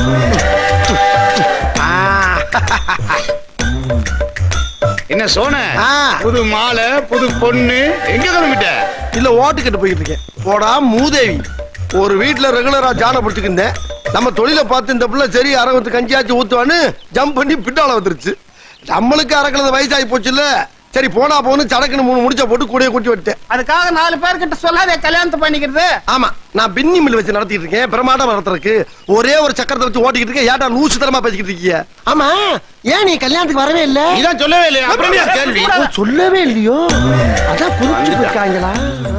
என்ன சோன ஆ. புது மாலை புது பொண்ணு எங்க கிளம்பிட்ட இல்ல ஓட்டுக்கிட்டு போயிட்டு இருக்கேன் போடா மூதேவி ஒரு வீட்டுல ரெகுலரா ஜான பிடிச்சிட்டு இருந்தேன் நம்ம தொழிலை பார்த்து இந்த பிள்ளை சரி அரவத்து கஞ்சியாச்சு ஊத்துவான்னு ஜம்ப் பண்ணி பின்னால வந்துருச்சு நம்மளுக்கு அறக்கிறது வயசாகி போச்சுல்ல சரி போனா போகணும் சடக்குன்னு மூணு முடிச்ச போட்டு கூடயே கூட்டி விட்டேன் அதுக்காக நாலு பேர்கிட்ட சொல்லாதே கல்யாணத்தை பண்ணிக்கிறது ஆமா நான் பின்னி மில் வச்சு நடத்திட்டு இருக்கேன் பிரமாண்டம் நடத்துறதுக்கு ஒரே ஒரு சக்கரத்தை வச்சு ஓட்டிக்கிட்டு இருக்கேன் ஏட்டா லூசு தரமா பேசிக்கிட்டு இருக்கீங்க ஆமா ஏன் நீ கல்யாணத்துக்கு வரவே இல்ல இதான் சொல்லவே இல்லையா அப்புறம் என்ன கேள்வி ஓ, சொல்லவே இல்லையோ அதான் புரிஞ்சு போயிருக்காங்களா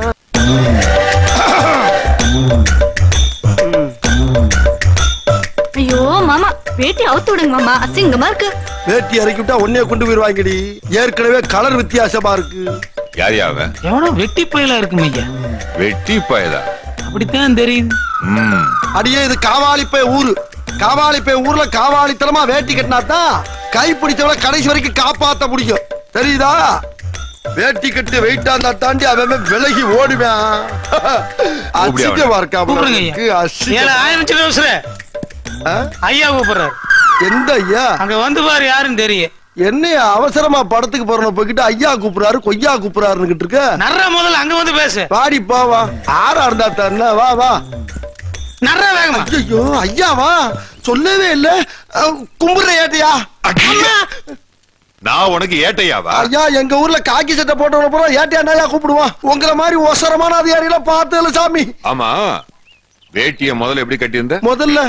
ஐயோ மாமா வேட்டி அவுத்து விடுங்க மாமா அசிங்கமா இருக்கு வேட்டி இறக்கி விட்டா ஒன்னே கொண்டு போயிருவாங்கடி ஏற்கனவே கலர் வித்தியாசமா இருக்கு யார் அவன் எவனோ வெட்டி பயலா இருக்கும் ஐயா வெட்டி பயலா அப்படித்தான் தெரியுது ம் அடியே இது காவாலிப்பை ஊரு காவாலிப்பை ஊர்ல காவாலித்தனமா வேட்டி கட்டினாதான் கை பிடிச்சவள கடைசி வரைக்கும் காப்பாத்த முடியும் தெரியுதா வேட்டி கட்டு வெயிட்டா இருந்தா தாண்டி அவன் விலகி ஓடுவேன் அசிங்கமா இருக்கா கூப்பிடுங்க ஐயா. அவனுக்கு ஏல அசிங்கமா. ஆரம்பிச்சு பேசுற ஆ? ஐயா கூப்பிடுறாரு எந்த ஐயா அங்க வந்து பாரு யாருன்னு தெரியும் என்னையா அவசரமா படத்துக்கு போறணும் போய்கிட்டு ஐயா கூப்பிடுறாரு கொய்யா கூப்பிடுறாருன்னு இருக்க நர்ற முதல்ல அங்க வந்து பேசு வாடி பா வா ஆறா இருந்தா தரல வா வா நர்ற வேகமா ஐயோ ஐயாவா சொல்லவே இல்ல அஹ், கும்பிடுற ஏட்டையா அடியே. நான் உனக்கு ஏட்டையாவா ஐயா எங்க ஊர்ல காக்கி சட்டை போட்டவன பூரா ஏட்டையா கூப்பிடுவான் உங்கள மாதிரி ஒசரமான அதிகாரிகளை பார்த்தல சாமி ஆமா வேட்டிய முதல்ல எப்படி கட்டியிருந்த முதல்ல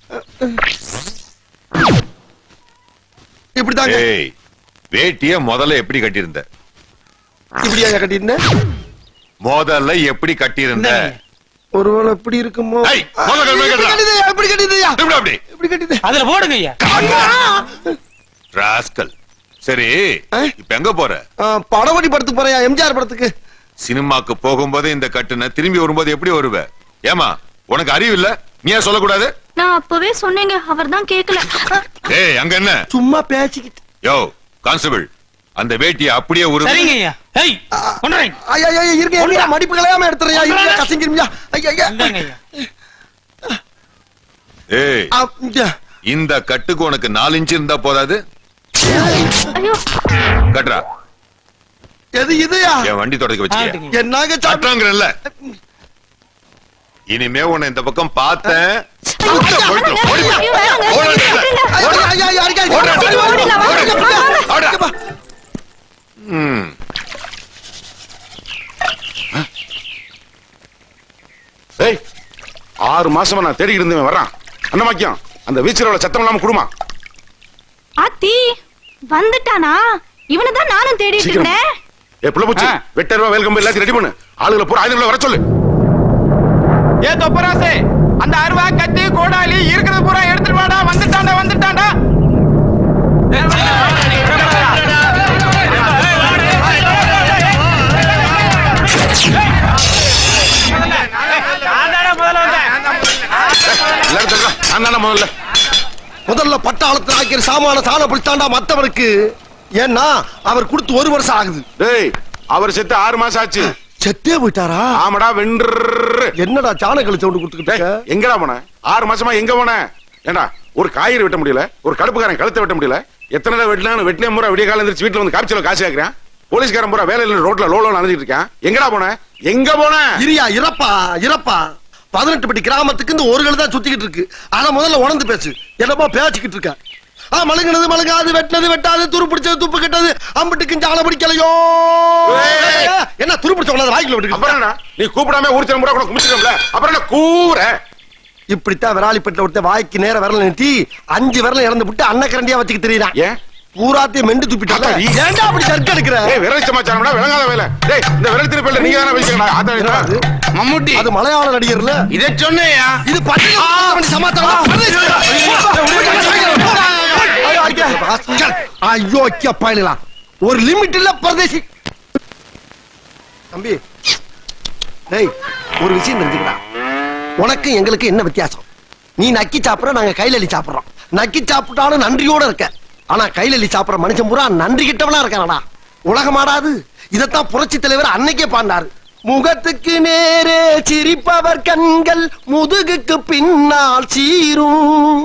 இப்படிதாங்க ஏய் வேட்டிய முதல்ல எப்படி கட்டியிருந்த இப்படியா கட்டிருந்தேன் முதல்ல எப்படி கட்டியிருந்த இந்தாங்க. ஒருவேளை இப்படி இருக்குமோ ஐய், முதல்ல இப்படி கட்டுடா. கட்டிதயா, இப்படி கட்டிதயா எப்படி அப்படி இப்படி கட்டிதே அதுல போடுங்க ஐயா ராஸ்கல் சரி ஆ? இப்ப எங்க போற படவடி படத்துக்கு போறேன் எம்ஜிஆர் படத்துக்கு சினிமாக்கு போகும்போது இந்த கட்டுன திரும்பி வரும்போது எப்படி வருவ ஏமா உனக்கு அறிவு இல்ல நீ ஏன் சொல்லக்கூடாது நான் அப்பவே சொன்னேங்க அவர் தான் கேக்கல ஏய் அங்க என்ன சும்மா பேசிக்கிட்டு யோ கான்ஸ்டபிள் அந்த வேட்டியை அப்படியே உருவு சரிங்க ஐயா ஏய் கொண்டுறேன் ஐயா ஐயா இருங்க இருங்க மடிப்பு கலையாம எடுத்துறியா இருங்க கசங்கிருமியா ஐயா ஐயா இந்தாங்க ஐயா ஏய் ஆ, இங்க. இந்த கட்டுக்கு உனக்கு நாலு இன்ச்சு இருந்தா போதாது ஐயோ கட்டுறா எது இதுயா என் வண்டி தொடக்க வச்சுக்க ஆட்டுங்க. என்னங்க சாப்பிட்டா கட்டுறாங்கல்ல இனிமே உன்னை இந்த பக்கம் பார்த்தேன் ஐயோ, விட்டு போயிட்டு, ஐயோ, ஓடி வா. ஐயோ, வேணாங்க. ஓடு, ஓடு, விட்டுருங்க. ஓடு. ஐயா ஐயா ஐயா ஓடு, ஓடு, ஓடு, ஓடு, ஓடு, ஓடு, ஓடு, ஓடு. இங்க வா. ம். ஏய் ஆறு மாசமா நான் தேடிக்கிட்டு இருந்தவன் வர்றான் அண்ணமாக்கியம் அந்த வீச்சரோட சத்தம் இல்லாம குடுமா ஆத்தி வந்துட்டானா இவனை தான் நானும் தேடிட்டு சீக்கிரம். இருந்தேன் ஏ புள்ள பூச்சி வெட்டருவா வேல்கம்பு எல்லாத்தையும் ரெடி பண்ணு ஆளுகளை பூரா ஆயுதங்களை வர சொல்லு ஏ தொப்பராசே அந்த அருவா கத்தி கோடாலி இருக்கிறது பூரா எடுத்துட்டு வாடா வந்துட்டான்டா வந்துட்டான்டா எல்லாரும் சொல்றா நான் தானே முதல்ல முதல்ல பட்டாளத்தில் ஆக்கிற சாமான சாண பிடிச்சாண்டா மத்தவனுக்கு ஏன்னா அவர் கொடுத்து ஒரு வருஷம் ஆகுது டேய் அவர் செத்து ஆறு மாசம் ஆச்சு செத்தே போயிட்டாரா ஆமாடா வென்று என்னடா சாணக்களை சவுண்டு கொடுத்துக்கிட்டு டேய், இருக்க? எங்கடா போன ஆறு மாசமா எங்க போன ஏண்டா ஒரு காய்கறி வெட்ட முடியல ஒரு கடுப்புக்காரன் கழுத்தை வெட்ட முடியல எத்தனை தடவை வெட்டினாலும் வெட்டினே முறை விடிய காலம் எந்திரிச்சு வீட்டுல வந்து காய்ச்சல காசு கேட்கறான் போலீஸ்காரன் பூரா வேலையில ரோட்ல லோலோ அணைஞ்சிட்டு இருக்கான் எங்கடா போன எங்க போன இரியா இறப்பா இறப்பா பதினெட்டு பட்டி கிராமத்துக்கு இந்த ஒரு கழு தான் சுத்திக்கிட்டு இருக்கு ஆனா முதல்ல உணர்ந்து பேசு என்னமோ பேசிக்கிட்டு இருக்க ஆ மழுங்கினது மழுங்காது வெட்டினது வெட்டாது துரு பிடிச்சது துப்பு கெட்டது அம்பிட்டுக்கு ஜால பிடிக்கலையோ ஏய். என்ன துரு பிடிச்ச உணர்ந்து வாய்க்குள்ள விட்டு அப்புறம் என்ன நீ கூப்பிடாம ஊர்ச்சலம் பூரா கூட குமிச்சிட்டோம்ல அப்புறம் என்ன கூற இப்படித்தான் விராலிப்பட்டில ஒருத்த வாய்க்கு நேர விரல நிறுத்தி அஞ்சு விரல இறந்து விட்டு அன்னக்கரண்டியா வச்சுக்க தெரியுறான் ஏன் பூராத்தையும் மெண்டு துப்பிட்டாங்க அத்தாடி. ஏன்டா அப்படி சர்க்க எடுக்கிற ஏய் விரல் சமாச்சாரம்டா விளங்காத வேலை டேய் இந்த விரல் திருப்பில நீங்க தானே வச்சுக்கடா என்னடா அது? ஆத்தா மம்முட்டி அது மலையாள நடிகர்ல இதை சொன்னேயா இது பட்டு சமாத்தானம் ஐயோ பயலாம் ஒரு லிமிட் இல்ல பிரதேசி தம்பி டேய் ஒரு விஷயம் தெரிஞ்சுக்கடா உனக்கு எங்களுக்கு என்ன வித்தியாசம் நீ நக்கி சாப்பிடுற நாங்க கையில அள்ளி சாப்பிடுறோம் நக்கி சாப்பிட்டாலும் நன்றியோட இருக்க ஆனா கையில அள்ளி சாப்பிடுற மனுஷன் பூரா நன்றி கிட்டவனா இருக்கானடா உலகம் ஆடாது இதத்தான் புரட்சி தலைவர் அன்னைக்கே பாண்டாரு முகத்துக்கு நேரே சிரிப்பவர் கண்கள் முதுகுக்கு பின்னால் சீரும்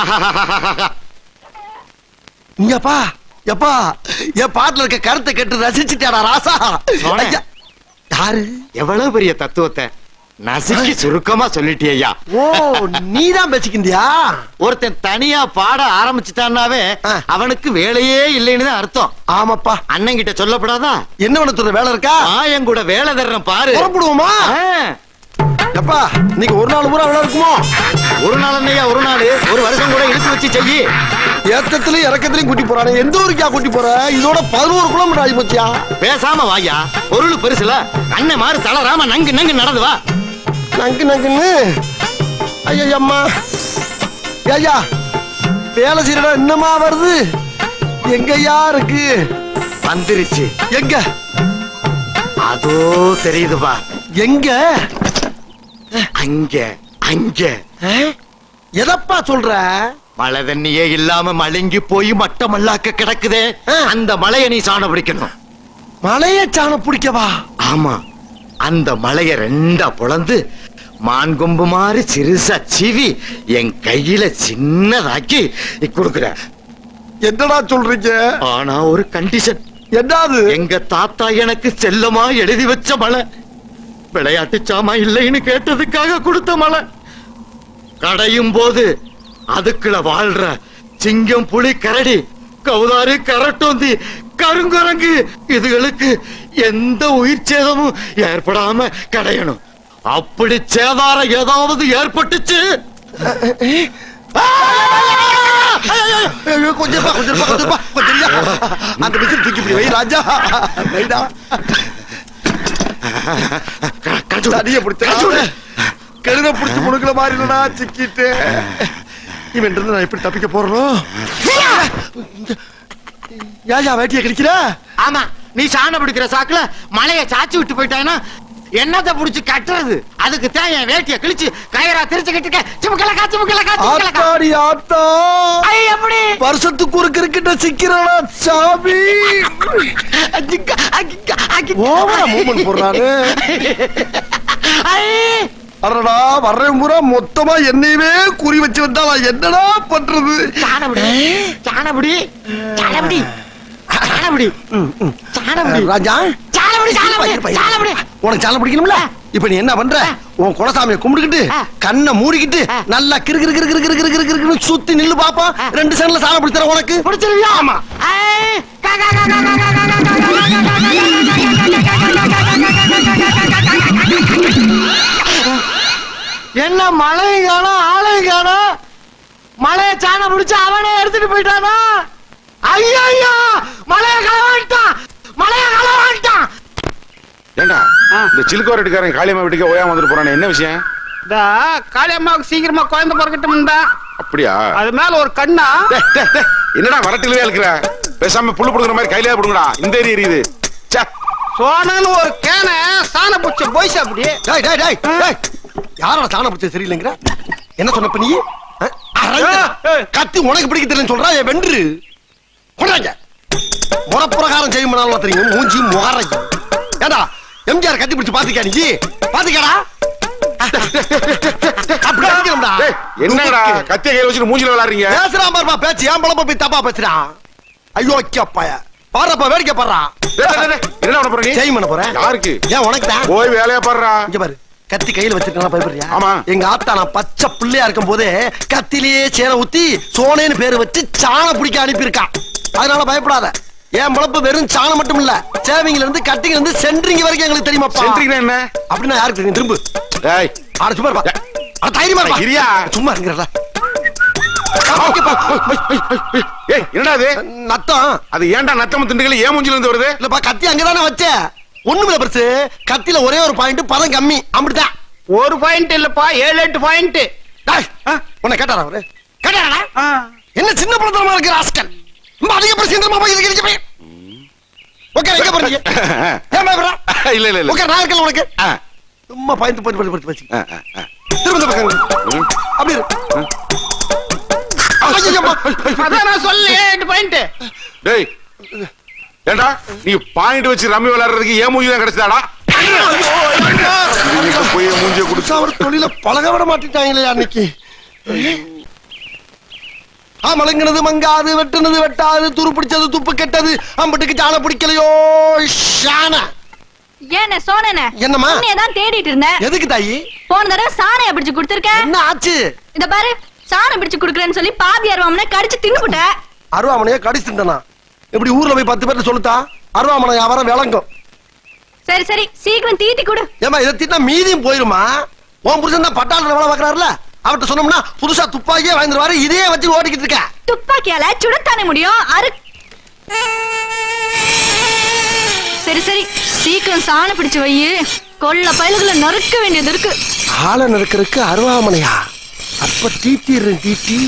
இங்கப்பா எப்பா என் பாட்டுல இருக்க கருத்தை கேட்டு ரசிச்சுட்டாடா ராசா சோழ. ஐயா, யாரு எவ்வளவு பெரிய தத்துவத்தை நசுக்கி சுருக்கமா சொல்லிட்டியா ஓ நீதான் பேசிக்கிந்தியா ஒருத்தன் தனியா பாட ஆரம்பிச்சுட்டான்னாவே ஆ. அவனுக்கு வேலையே இல்லைன்னு தான் அர்த்தம் ஆமாப்பா அண்ணன் கிட்ட சொல்லப்படாதா என்ன பண்ண சொல்ற வேலை இருக்கா நான் என் கூட வேலை தர்றேன் பாரு புறப்படுவோமா ஆ. எப்பா இன்னைக்கு ஒரு நாள் பூரா வேலை இருக்குமோ ஒரு நாள் என்னையா ஒரு நாள் ஒரு வருஷம் கூட இழுத்து வச்சு செய்யி ஏத்தத்திலயும் இறக்கத்திலயும் கூட்டி போறானே எந்த ஊருக்கா கூட்டி போற இதோட பதினோரு கிலோமீட்டர் ஆகி போச்சியா பேசாம வாயா பொருள் பெருசுல அண்ணன் மாறு தளராம நங்கு நங்கு நடந்து வா நங்கு நங்குன்னு ஐயா அம்மா ஐயா வேலை செய்யறா என்னமா வருது எங்கயா இருக்கு வந்துருச்சு எங்க அதோ தெரியுதுப்பா எங்க அங்க அங்க எதப்பா சொல்ற மழை தண்ணியே இல்லாம மழுங்கி போய் மட்டமல்லாக்க கிடக்குதே ஆ. அந்த மலையை நீ சாண பிடிக்கணும் மலைய சாணம் பிடிக்கவா ஆமா அந்த மலைய ரெண்டா பொளந்து மான் கொம்பு மாதிரி சிறுசா சீவி என் கையில சின்னதாக்கி கொடுக்குற என்னடா சொல்றீங்க ஆனா ஒரு கண்டிஷன் என்னது எங்க தாத்தா எனக்கு செல்லமா எழுதி வச்ச மலை விளையாட்டு சாமா இல்லைன்னு கேட்டதுக்காக கொடுத்த மலை கடையும் போது அதுக்குள்ள வாழ்ற சிங்கம் புலி கரடி கௌதாரி கரட்டோந்தி கருங்குரங்கு இதுகளுக்கு எந்த உயிர் சேதமும் ஏற்படாம கடையணும் அப்படி சேதாரம் ஏதாவது ஏற்பட்டுச்சு ஐயோ, கொஞ்சம் இருப்பா, கொஞ்சம் இருப்பா, கொஞ்சம் இருப்பா, கொஞ்சம் இருப்பா. அந்த மிஷின் தூக்கி இப்படி வை ராஜா வைடா தடிய பிடிச்ச கழுத பிடிச்சு முடுக்கல மாதிரி இல்லடா சிக்கிட்டு இவன் இருந்து நான் எப்படி தப்பிக்க போறோம் ஏயா வேட்டிய கிடைக்கிற ஆமா நீ சாண பிடிக்கிற சாக்குல மலைய சாச்சி விட்டு போயிட்டானா என்னத்த புடிச்சு கட்டுறது அதுக்கு தான் என் வேட்டிய கிழிச்சு கயிறா திரிச்சு கட்டிக்க சிமுக்கலக்கா சிமுக்கலக்கா சிமுக்கலக்கா ஆத்தாடி ஆத்தா ஐ எப்படி வருஷத்துக்கு ஒரு கிரிக்கெட்ட சிக்கிறானா சாமி அஜிக்கா, அஜிக்கா, அஜிக்கா. ஓவரா மூவ்மெண்ட் போடுறாரு ஐ, அடடா வர்றேன் பூரா மொத்தமா என்னையவே குறி வச்சு வந்தா நான் என்னடா பண்றது சாணபடி சாணபடி சாணபடி சாணபடி சாணபடி ராஜா சாணபடி சாணபடி சாணபடி உனக்கு சாலை பிடிக்கணும்ல இப்ப நீ என்ன பண்ற உன் குலசாமியை கும்பிட்டுக்கிட்டு ஆ. கண்ணை மூடிக்கிட்டு ஆ. நல்லா கிறு கிறு கிறு கிறு கிறு கிறு கிறு கிறுன்னு சுத்தி நில்லு பாப்பா ஆ. ரெண்டு செகண்ட்ல சாலை பிடிச்சற உனக்கு பிடிச்சிருவியா ஆமா ஐ, கா, கா, கா, கா, கா, கா, கா, கா, கா, கா, கா, கா, என்ன மழையும் காணும் ஆளையும் காணும் மழைய சாணம் பிடிச்சு அவனே எடுத்துட்டு போயிட்டானா ஐயோ மழைய களவாண்டான் மழைய களவாண்டான் ஏண்டா இந்த சிலுக்கோர் எடுக்காரன் காளியம்மா வீட்டுக்கு ஓயாம வந்துட்டு போறானே என்ன விஷயம் இந்த காளியம்மாவுக்கு சீக்கிரமா குழந்தை பிறக்கட்டும் அப்படியா அது மேல ஒரு கண்ணா டேய், டேய், டேய், என்னடா வரட்டிலே இருக்கிற பேசாம புல்லு புடுங்குற மாதிரி கையிலே புடுங்கடா இந்த ஏரி எரியுது ச்சே. சோனன்னு ஒரு கேனை சாண பூச்ச போய்ஸ் அப்படி டேய் டேய் டேய் டேய் யாரோட சாணம் பிடிச்சது சரியில்லைங்கிற என்ன சொன்ன இப்ப நீ ஆ? அரங்க. ஏய். கத்தி உனக்கு பிடிக்க தெரியலன்னு சொல்றா என் வென்று கொண்டாங்க முறப்புறகாரம் செய்யும் பண்ணாலும் தெரியும் மூஞ்சி முகரை ஏடா எம்ஜிஆர் கத்தி பிடிச்சு பாத்துக்கா நீ பாத்துக்கடா அப்படி அடிக்கணும்டா டேய், என்னடா கத்திய கையில வச்சுட்டு மூஞ்சில விளையாடுறீங்க பேசுறான் பாருப்பா பேச்சு ஏன் பழப்ப போய் தப்பா பேசுறான் ஐயோ பைய பாருப்பா வேடிக்கை பாடுறா டேய், டேய், டேய், என்ன பண்ண போற நீ செய்யும் பண்ண போறேன் யாருக்கு ஏன் உனக்கு தான் போய் வேலையா பாடுறா இங்க பாரு கத்தி கையில வச்சிருக்கா பயப்படுறியா ஆமா. எங்க ஆத்தா நான் பச்சை பிள்ளையா இருக்கும் போதே கத்திலேயே சேனை ஊத்தி சோனேன்னு பேரு வச்சு சாணம் பிடிக்க அனுப்பியிருக்கான் அதனால பயப்படாத என் பொழப்பு வெறும் சாணம் மட்டும் இல்ல சேவிங்ல இருந்து கட்டிங்ல இருந்து சென்ட்ரிங் வரைக்கும் எங்களுக்கு தெரியுமாப்பா சென்ட்ரிக்னா என்ன அப்படின்னா யாருக்கு தெரியும் திரும்ப டேய் ஆட சும்மா இருப்பா அட தைரியமா இருப்பா இரியா. சும்மா இருக்கிறதா ஏய் என்னடா இது நத்தம் அது ஏன்டா நத்தம் திண்டுகள் ஏன் மூஞ்சில இருந்து வருது இல்லப்பா கத்தி அங்கதானே வச்சேன் ஒண்ணுமில்ல பெருசு கத்தில ஒரே ஒரு பாயிண்ட் பதம் கம்மி அப்படிதான் ஒரு பாயிண்ட் இல்லப்பா ஏழு எட்டு பாயிண்ட் டேய், உன்னை கேட்டாரா அவரு கேட்டாரா என்ன சின்ன பழத்தனமா இருக்கு ராஸ்கல் ரொம்ப அதிக பிரச்சனை போய் இதுக்கு போய் ஓகே எங்க போறீங்க ஏன் பயப்படுறா இல்ல இல்ல இல்ல ஓகே நான் இருக்கல உனக்கு ஆ, சும்மா பயந்து போய் போய் போய் வச்சு ஆ, ஆ, ஆ. திரும்ப இந்த பக்கம் இரு. ம். அப்படி இரு. ஐயையம்மா. அதான் நான் சொல்லு ஏழு எட்டு பாயிண்ட் டேய் ஏண்டா நீ பாயிண்ட் வச்சு ரம்மி விளையாடுறதுக்கு ஏன் மூஞ்சி தான் கிடைச்சதாடா நீங்க போய் மூஞ்சிய குடிச்சு அவர் தொழில பழக விட மாட்டிட்டாங்களே அன்னைக்கு ஆ மலங்கினது மங்காது வெட்டுனது வெட்டாது துரு பிடிச்சது துப்பு கெட்டது அம்பட்டுக்கு சாண பிடிக்கலையோ ஷான ஏன சோனன என்னம்மா? தான் தேடிட்டு இருந்தேன் எதுக்கு தாயி போன தடவை சாணைய பிடிச்சு கொடுத்திருக்க என்ன ஆச்சு இத பாரு சாணம் பிடிச்சு குடுக்கறேன்னு சொல்லி பாதி அருவாமனை கடிச்சு தின்னுபுட்ட அருவாமனையா கடிச்சுட்டனா இப்படி ஊர்ல போய் பத்து பேர்ட்ட சொல்லுத்தா அருவாமனை வியாபாரம் விளங்கும் சரி சரி சீக்கிரம் தீட்டி கொடு ஏமா இதை திட்டா மீதியும் போயிருமா உன் புருஷன் தான் பட்டாளத்துல வேலை பார்க்கறாருல அவர்கிட்ட சொன்னோம்னா புதுசா துப்பாக்கியே வாங்கிடுவாரு இதையே வச்சு ஓடிக்கிட்டு இருக்க துப்பாக்கியால சுடத்தானே முடியும் அரு சரி சரி சீக்கிரம் சாணம் பிடிச்சு வை கொள்ள பயலுகளை நறுக்க வேண்டியது இருக்கு ஆளை நறுக்கிறதுக்கு அருவாமனையா அப்ப தீட்டிடுறேன் தீட்டி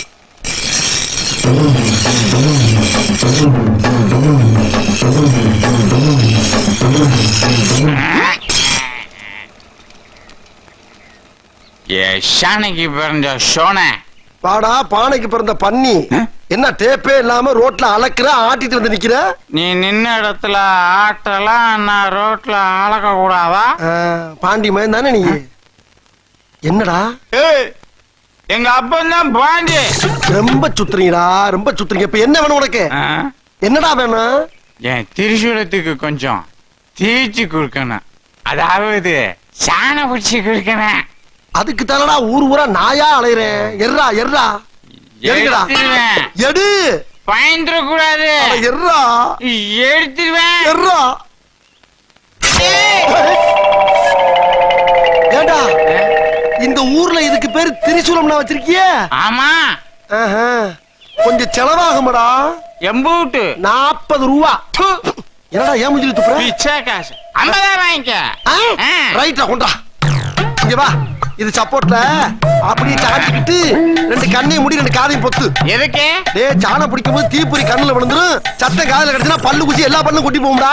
ஏ ஷானைக்கு பிறந்த சோனை பாடா பானைக்கு பிறந்த பன்னி என்ன டேப்பே இல்லாம ரோட்ல அளக்குற ஆட்டிட்டு வந்து நிக்கிற நீ நின்ன இடத்துல ஆட்டலாம் நான் ரோட்ல அளக்க கூடாதா ஆ, பாண்டி மயன் தானே நீ என்னடா ஏய், எங்க அப்பன் தான் பாண்டி ரொம்ப சுத்துறீங்கடா ரொம்ப சுத்துறீங்க இப்ப என்ன வேணும் உனக்கு ஆ? என்னடா வேணும் என் திரிசூலத்துக்கு கொஞ்சம் தீச்சு கொடுக்கணும் அதாவது சாண பிடிச்சி கொடுக்கணும் அதுக்கு தானடா ஊர் ஊரா நாயா அலையறேன் எர்ரா எர்ரா எடுங்கடா எடுத்துருவேன் எடு பயந்துட கூடாது அட, எர்ரா எடுத்துருவேன் எர்ரா ஏண்டா இந்த ஊர்ல இதுக்கு பேரு திரிசூலம்னா வச்சிருக்கியே ஆமா ஆஹா. கொஞ்சம் செலவாகுமடா எம்பூட்டு நாற்பது ரூபா ப்பு. என்னடா ஏன் முடிஞ்சு துப்புற பிச்சை காசு ஐம்பதாயிரம் வாங்கிக்க ஆ? ஆ. ரைட்டா கொண்டா இங்க வா இது சப்போர்ட்ல அப்படியே சாட்டிக்கிட்டு ரெண்டு கண்ணையும் மூடி ரெண்டு காதையும் பொத்து எதுக்கு டேய் சாணம் பிடிக்கும் போது தீப்பொறி கண்ணுல விழுந்துரும் சத்தம் காதுல கிடைச்சுனா பல்லு குச்சி எல்லா பல்லும் கொட்டி போகும்டா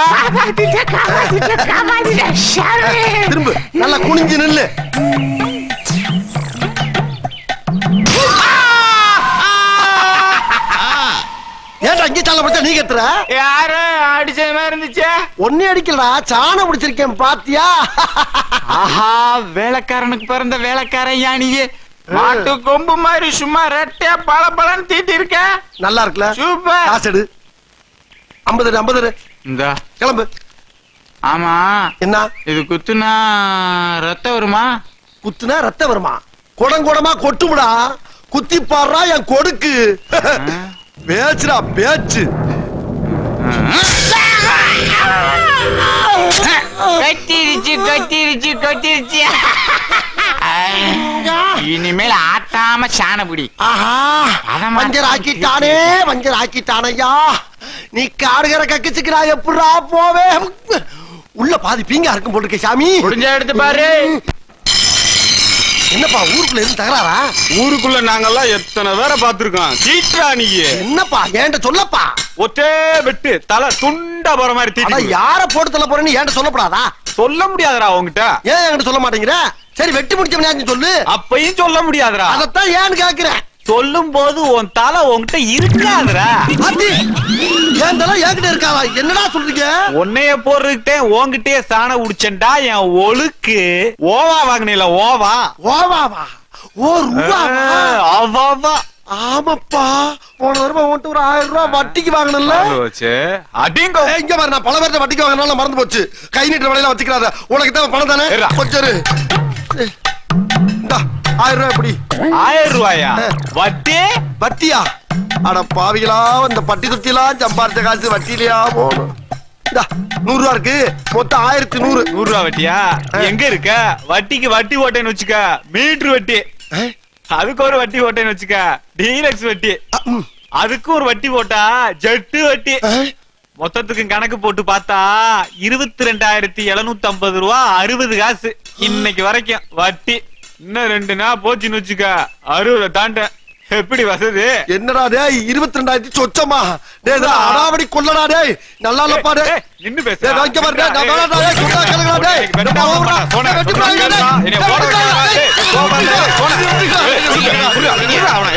திரும்ப நல்லா குனிஞ்சு நில்லு ஏன்டா இங்க சாணம் பிடிச்சா நீ கத்துற யாரு அடிச்சது மாதிரி இருந்துச்சு ஒன்னே அடிக்கலடா சாணம் பிடிச்சிருக்கேன் பாத்தியா ஆஹா வேலைக்காரனுக்கு பிறந்த வேலைக்காரன் யானியே மாட்டு கொம்பு மாதிரி சும்மா ரெட்டையா பல பலன்னு தீட்டி இருக்க நல்லா இருக்குல்ல சூப்பர் காசு எடு ஐம்பது ஐம்பது இந்த கிளம்பு ஆமா என்ன இது குத்துனா ரத்தம் வருமா குத்துனா ரத்தம் வருமா குடங்குடமா கொட்டுமுடா குத்தி பாடுறா என் கொடுக்கு பேச்சுடா பேச்சு கத்திருச்சு கத்திருச்சு கத்திருச்சு இனிமேல் ஆட்டாம சாணபுடி ஆஹா அதமா- வஞ்சர் ஆக்கிட்டானே வஞ்சர் ஆக்கிட்டானையா நீ காடுகிற கக்கிச்சுக்கிறா எப்படா போவே உள்ள பாதி பீங்கா இருக்கும் போட்டுருக்க சாமி முடிஞ்ச எடுத்து பாரு என்னப்பா ஊருக்குள்ள இருந்து தகராறா ஊருக்குள்ள நாங்கெல்லாம் எத்தனை பேரை பார்த்திருக்கோம் சீட்ரா நீ என்னப்பா ஏன்ட்ட சொல்லப்பா ஒத்தே வெட்டு தலை துண்டா போற மாதிரி அட தீட்டி யார போட்டு தள்ள போறேன்னு ஏன்ட்ட சொல்லப்படாதா சொல்ல முடியாதுடா உன்கிட்ட ஏன் என்கிட்ட சொல்ல மாட்டேங்கிற சரி வெட்டி முடிச்சவனே சொல்லு அப்பையும் சொல்ல முடியாதுடா அதத்தான் ஏன்னு கேக்குறேன் சொல்லும் போது உன் தலை உன்கிட்ட இருக்காதுடா அத்தி ஏன் தலை என்கிட்ட இருக்காவா என்னடா சொல்றீங்க உன்னைய போறதுக்கிட்டே உன்கிட்டயே சாண உடிச்சேன்டா என் ஒழுக்கு ஓவா வாங்கினில ஓவா ஓவாவா ஓ ரூபாவா அவாவா ஆமாப்பா போன வருமா உன்ட்டு ஒரு ஆயிரம் ரூபாய் வட்டிக்கு வாங்கணும்ல அடிங்க ஏய், இங்க பாரு நான் பல பேர்ட்ட வட்டிக்கு வாங்கினால மறந்து போச்சு கை நீட்டுற வேலையில வச்சுக்கிறாத உனக்கு தான் பணம் தானே இருடா. கொஞ்சம் இரு. ஏய், இந்தா ஆயிரம் ரூபாய் எப்படி ஆயிரம் ரூபாயா வட்டி வட்டியா அட பாவிகளா இந்த பட்டி தொட்டிலாம் சம்பாரிச்ச காசு வட்டிலையா போகணும் இந்தா நூறு ரூபா இருக்கு மொத்தம் ஆயிரத்தி நூறு நூறு ரூபா வட்டியா எங்க இருக்க வட்டிக்கு வட்டி போட்டேன்னு வச்சுக்க மீட்டர் வட்டி ஏய், அதுக்கு ஒரு வட்டி போட்டேன்னு வச்சுக்க டீலக்ஸ் வட்டி அ, ம், அதுக்கு ஒரு வட்டி போட்டா ஜெட்டு வட்டி ஏய், மொத்தத்துக்கு கணக்கு போட்டு பார்த்தா இருபத்தி ரெண்டாயிரத்தி எழுநூத்தி ஐம்பது ரூபா அறுபது காசு இன்னைக்கு வரைக்கும் வட்டி இன்னும் ரெண்டு நாள் போச்சுன்னு வச்சுக்க அறுபதை தாண்ட எப்படி வசதி என்னடா டேய் இருபத்தி ரெண்டாயிரத்தி சொச்சமா டேய் இதெல்லாம் அடாவடி கொள்ளடா டேய் நல்லா இல்லப்பா டேய் ஏய், நின்னு பேசு டேய், வைக்க பாரு, டேய், நான் வேணாம்டா, டேய், சொன்னா கேளுங்கடா, டேய். எனக்கு வெட்டா டேய், போடா, சோனா, வெட்டி சொன்னா போடுங்க, கேளுடா. டேய். என்னை டேய், போட வெட்டி வைக்காத, போடுங்க, டேய், டேய். கோவம் வருது, சோனா. டேய், ஏய், டேய், புரியா, புரியா, புரியா, அவனை, ஏய்,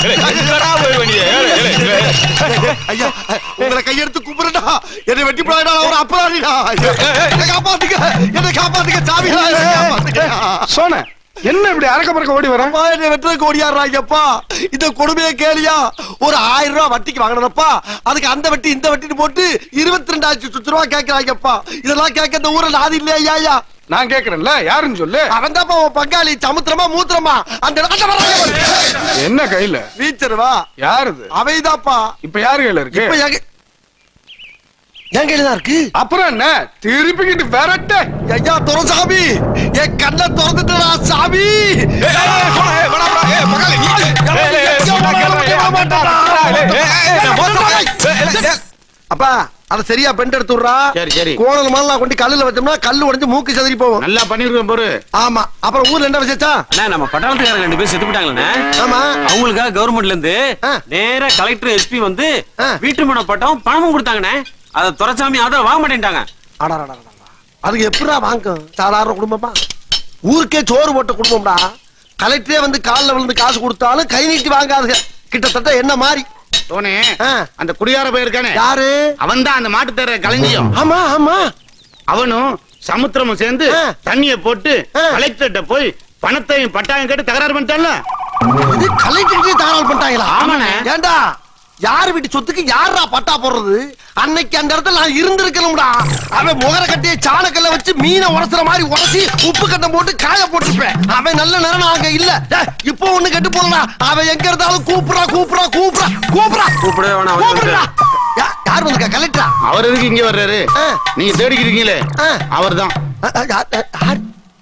எங்கடா போய் வண்டிய ஐயா உங்களை கையெடுத்து கும்பிடுடா என்னை வெட்டி போடாடா ஒரு அப்பராணிடா என்னை காப்பாத்துக்க என்னை காப்பாத்துக்க சாமி காப்பாத்துக்க சோன என்ன இப்படி அரக்க பறக்க ஓடி வர அம்மா என்னை வெட்டுறதுக்கு ஓடியாடுறாங்கப்பா இந்த கொடுமையை கேளியா ஒரு ஆயிரம் ரூபாய் வட்டிக்கு வாங்கினதப்பா அதுக்கு அந்த வட்டி இந்த வட்டின்னு போட்டு இருபத்தி ரெண்டாயிரத்தி சுத்து ரூபா கேட்கறாங்கப்பா இதெல்லாம் கேட்க இந்த ஊர்ல நாதி இல்லையா ஐயா நான் கேக்குறேன்ல யாருன்னு சொல்லு அவன் தான்ப்பா உன் பங்காளி சமுத்திரமா மூத்திரமா அந்த அந்த வர்றாங்க பாரு. என்ன கையில வீச்சர் வா யாருது அவைதாப்பா இப்ப யாரு கையில இருக்கு இப்ப எங்க என் கையில தான் இருக்கு அப்புறம் என்ன திருப்பிக்கிட்டு விரட்ட ஐயா துரசாமி என் கண்ணை திறந்துட்டா சாமி அப்பா அத சரியா பெண்ட் எடுத்து விடுறா சரி, சரி. கோணல் மேல கொண்டு கல்லுல வச்சோம்னா கல்லு உடைஞ்சு மூக்கு செதறி போகும் நல்லா பண்ணிருக்கேன் பாரு ஆமா அப்புறம் ஊர்ல என்ன விசேஷா அண்ணா நம்ம பட்டாளத்துக்காரங்க ரெண்டு பேர் செத்து போயிட்டாங்களே ஆமா அவங்களுக்காக கவர்மெண்ட்ல இருந்து ஆ. நேரா கலெக்டர் எஸ்பி வந்து ஆ. வீட்டு மன பட்டம் பணமும் கொடுத்தாங்கண்ணே அத துரைசாமி அதை வாங்க மாட்டேன்ட்டாங்க அடடடடடா. அதுக்கு எப்படிடா வாங்கும் சாதாரண குடும்பமா ஊருக்கே சோறு போட்ட குடும்பம்டா கலெக்டரே வந்து கால்ல விழுந்து காசு கொடுத்தாலும் கை நீட்டி வாங்காதுங்க கிட்டத்தட்ட என்ன மாதிரி தோனே ஆ. அந்த குடியார போயிருக்கானே யாரு அவன் தான் அந்த மாட்டு தர களஞ்சியம் ஆமா ஆமா அவனும் சமுத்திரமும் சேர்ந்து ஆ. தண்ணிய போட்டு ஆ. கலெக்டர்கிட்ட போய் பணத்தையும் பட்டாயம் கேட்டு தகராறு பண்ணிட்டான்ல இது கலெக்டருக்கு தாராளம் பண்ணிட்டாங்களா ஆமாண்ணே. ஏண்டா யார் வீட்டு சொத்துக்கு யாரா பட்டா போடுறது அன்னைக்கு அந்த இடத்துல நான் இருந்திருக்கணும்டா அவன் முகர கட்டிய சாணக்கல்ல வச்சு மீனை உரசுற மாதிரி உரசி உப்பு கட்டம் போட்டு காய போட்டிருப்பேன் அவன் நல்ல நேரம் நான் அங்க இல்ல டேய், இப்போ ஒண்ணு கெட்டு போடா அவன் எங்க இருந்தாலும் கூப்பிடுறா கூப்பிடுறா கூப்பிடுறா கூப்பிடுறா கூப்பிடவே வேணாம், அவன் கூப்பிடுறா யா- யார் வந்திருக்கா கலெக்டரா அவர் எதுக்கு இங்க வர்றாரு ஆ. நீங்க தேடிக்கிறீங்களே ஆ. அவர்தான் அ- அ- யா- அ- யார்?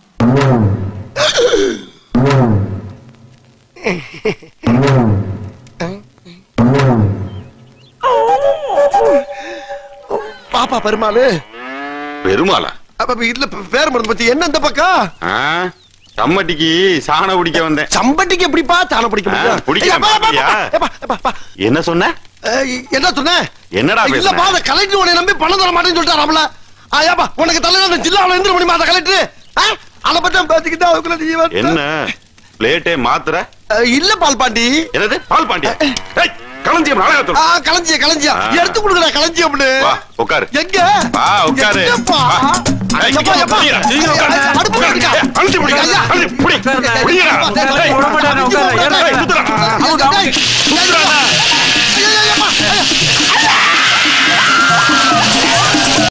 பாப்பா பெருமாளு பெருமாளா அப்ப இல்ல பேர் மறந்து போச்சு என்ன இந்த பக்கம் ஆ? சம்மட்டிக்கு சாண பிடிக்க வந்தேன் சம்பட்டிக்கு எப்படிப்பா சாணம் பிடிக்க ஆ, முடியும் பிடிக்கிறேன், ஏப்பா, ஏப்பா, பாத்தியா? ஏப்பா, ஏப்பா, ஏப்பா. என்ன சொன்ன ஏய், என்ன சொன்ன என்னடா பேசுன? இல்லப்பா அந்த கலெக்டர் உன்னை நம்பி பணம் தர மாட்டேன்னு சொல்லிட்டாராம்ல ஆயாப்பா உனக்கு தலையில அந்த ஜில்லாவில் எந்திர முடியுமா அந்த கலெக்டர் அதை பத்தி பேசிக்கிட்டு அதுக்குள்ள நீ வந்து- என்ன பிளேட்டே மாத்திர அஹ், இல்ல பால் பாண்டி என்னது பால் பாண்டியா ஏய், களஞ்சியம் ஆ, அழகாத்தூர் களஞ்சியம் களஞ்சியம் ஆ. எடுத்து கொடுக்குறா களஞ்சியம்னு வா உட்காரு எங்க வா, உட்காரு. எங்கப்பா? வா. ஏய், எப்பா, எப்பா? புடிடா, சீக்கிரம் உட்காரு. அடுப்புல இருக்கா? ஏய், அழுத்தி புடிடா, ஐயா. அழுத்தி புடி, புடிடா. ஏய், ஏய், உட்காரு, உட்காரு, உட்காரு, ஏறு.